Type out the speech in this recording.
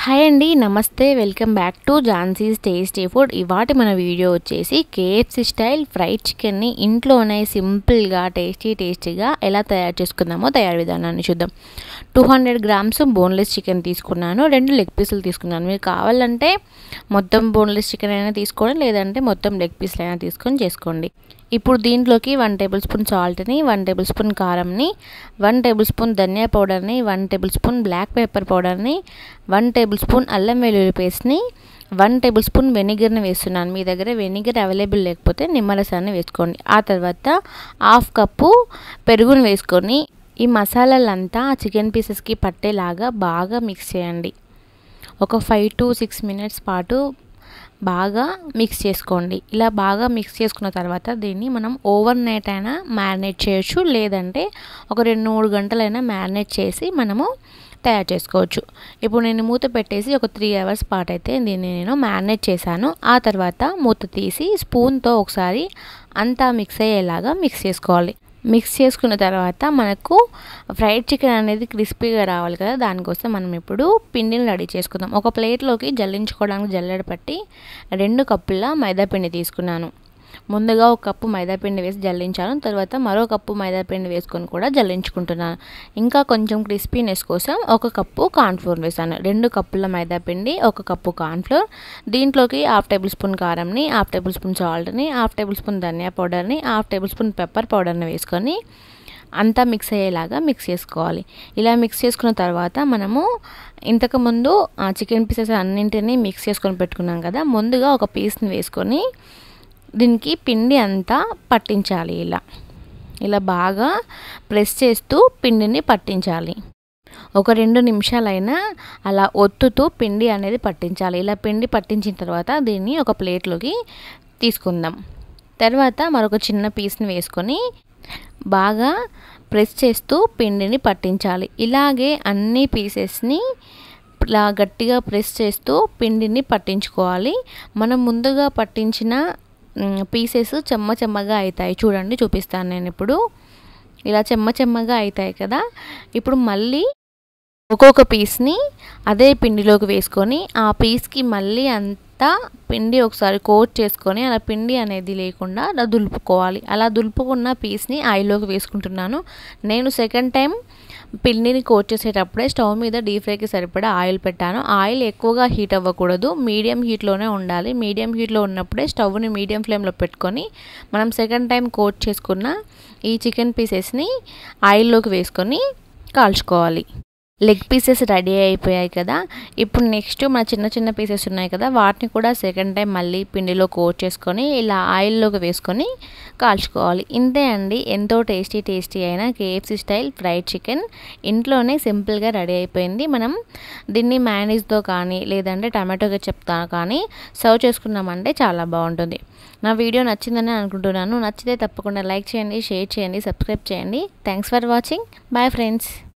hi అండి నమస్తే welcome back to Jhansi's tasty food ఇవాటి మన వీడియో వచ్చేసి కేఎఫ్సి స్టైల్ ఫ్రైడ్ చికెన్ని ఇంట్లోనే సింపుల్గా టేస్టీ టేస్టీగా ఎలా తయారు చేసుకుందామో తయారు విధానాన్ని చూద్దాం two hundred grams boneless chicken తీసుకున్నాను రెండు లెగ్ పీసులు తీసుకున్నాను మీకు కావాలంటే మొత్తం బోన్లెస్ చికెన్ అయినా తీసుకోండి లేదంటే మొత్తం లెగ్ పీసులు అయినా తీసుకొని చేసుకోండి ఇప్పుడు దీంట్లోకి వన్ టేబుల్ స్పూన్ సాల్ట్ని వన్ టేబుల్ స్పూన్ కారంని వన్ టేబుల్ స్పూన్ ధనియా పౌడర్ని one tablespoon black pepper పౌడర్ని వన్ టేబుల్ స్పూన్ అల్లం వెల్లుల్లి పేస్ట్ని వన్ టేబుల్ స్పూన్ వెనిగర్ని వేస్తున్నాను మీ దగ్గర వెనిగర్ అవైలబుల్ లేకపోతే నిమ్మరసాన్ని వేసుకోండి ఆ తర్వాత హాఫ్ కప్పు పెరుగుని వేసుకొని ఈ మసాలాలంతా చికెన్ పీసెస్కి పట్టేలాగా బాగా మిక్స్ చేయండి ఒక ఫైవ్ టు సిక్స్ మినిట్స్ పాటు బాగా మిక్స్ చేసుకోండి ఇలా బాగా మిక్స్ చేసుకున్న తర్వాత దీన్ని మనం ఓవర్ నైట్ అయినా మ్యారినేట్ చేయొచ్చు లేదంటే ఒక రెండు మూడు గంటలైనా మ్యారినేట్ చేసి మనము తయారు చేసుకోవచ్చు ఇప్పుడు నేను మూత పెట్టేసి ఒక త్రీ అవర్స్ పాటు అయితే దీన్ని నేను మ్యారినేట్ చేశాను ఆ తర్వాత మూత తీసి స్పూన్తో ఒకసారి అంతా మిక్స్ అయ్యేలాగా మిక్స్ చేసుకోవాలి మిక్స్ చేసుకున్న తర్వాత మనకు ఫ్రైడ్ చికెన్ అనేది క్రిస్పీగా రావాలి కదా దానికోసం మనం ఇప్పుడు పిండిని రెడీ చేసుకుందాం ఒక ప్లేట్లోకి జల్లించుకోవడానికి జల్లెడ పట్టి రెండు కప్పుల మైదా పిండి తీసుకున్నాను ముందుగా ఒక కప్పు మైదా పిండి వేసి జల్లించాను తర్వాత మరో కప్పు మైదా పిండి వేసుకొని కూడా జల్లించుకుంటున్నాను ఇంకా కొంచెం క్రిస్పీనెస్ కోసం ఒక కప్పు కార్న్ఫ్లోర్ వేసాను రెండు కప్పుల మైదా పిండి ఒక కప్పు కార్న్ఫ్లోర్ దీంట్లోకి half table tablespoon కారంని half table tablespoon సాల్ట్ని హాఫ్ టేబుల్ స్పూన్ ధనియా పౌడర్ని హాఫ్ టేబుల్ స్పూన్ పెప్పర్ పౌడర్ని వేసుకొని అంతా మిక్స్ అయ్యేలాగా మిక్స్ చేసుకోవాలి ఇలా మిక్స్ చేసుకున్న తర్వాత మనము ఇంతకుముందు చికెన్ పీసెస్ అన్నింటినీ మిక్స్ చేసుకొని పెట్టుకున్నాం కదా ముందుగా ఒక పీస్ని వేసుకొని దీనికి పిండి అంతా పట్టించాలి ఇలా ఇలా బాగా ప్రెస్ చేస్తూ పిండిని పట్టించాలి ఒక రెండు నిమిషాలైనా అలా ఒత్తుతూ పిండి అనేది పట్టించాలి ఇలా పిండి పట్టించిన తర్వాత దీన్ని ఒక ప్లేట్లోకి తీసుకుందాం తర్వాత మరొక చిన్న పీస్ని వేసుకొని బాగా ప్రెస్ చేస్తూ పిండిని పట్టించాలి ఇలాగే అన్ని పీసెస్ని ఇలా గట్టిగా ప్రెస్ చేస్తూ పిండిని పట్టించుకోవాలి మనం ముందుగా పట్టించిన పీసెస్ చెమ్మ చెమ్మగా అవుతాయి చూడండి చూపిస్తాను నేను ఇప్పుడు ఇలా చెమ్మ చెమ్మగా అవుతాయి కదా ఇప్పుడు మళ్ళీ ఒక్కొక్క పీస్ని అదే పిండిలోకి వేసుకొని ఆ పీస్కి మళ్ళీ అంతా పిండి ఒకసారి కోట్ చేసుకొని అలా పిండి అనేది లేకుండా అలా దులుపుకోవాలి అలా దులుపుకున్న పీస్ని ఆయిల్లోకి వేసుకుంటున్నాను నేను సెకండ్ టైం పిండిని కోట్ చేసేటప్పుడే స్టవ్ మీద డీప్ ఫ్రైకి సరిపడా ఆయిల్ పెట్టాను ఆయిల్ ఎక్కువగా హీట్ అవ్వకూడదు మీడియం హీట్లోనే ఉండాలి మీడియం హీట్లో ఉన్నప్పుడే స్టవ్ని మీడియం ఫ్లేమ్లో పెట్టుకొని మనం సెకండ్ టైం కోట్ చేసుకున్న ఈ చికెన్ పీసెస్ని ఆయిల్లోకి వేసుకొని కాల్చుకోవాలి లెగ్ పీసెస్ రెడీ అయిపోయాయి కదా ఇప్పుడు నెక్స్ట్ మన చిన్న చిన్న పీసెస్ ఉన్నాయి కదా వాటిని కూడా సెకండ్ టైం మళ్ళీ పిండిలో కోట్ చేసుకొని ఇలా ఆయిల్లోకి వేసుకొని కాల్చుకోవాలి ఇంతే అండి ఎంతో టేస్టీ టేస్టీ అయిన కేఎఫ్సీ స్టైల్ ఫ్రైడ్ చికెన్ ఇంట్లోనే సింపుల్గా రెడీ అయిపోయింది మనం దీన్ని మ్యానేజ్తో కానీ లేదంటే టమాటోగా చెప్తా కానీ సర్వ్ చేసుకున్నామంటే చాలా బాగుంటుంది నా వీడియో నచ్చిందని అనుకుంటున్నాను నచ్చితే తప్పకుండా లైక్ చేయండి షేర్ చేయండి సబ్స్క్రైబ్ చేయండి thanks for watching bye friends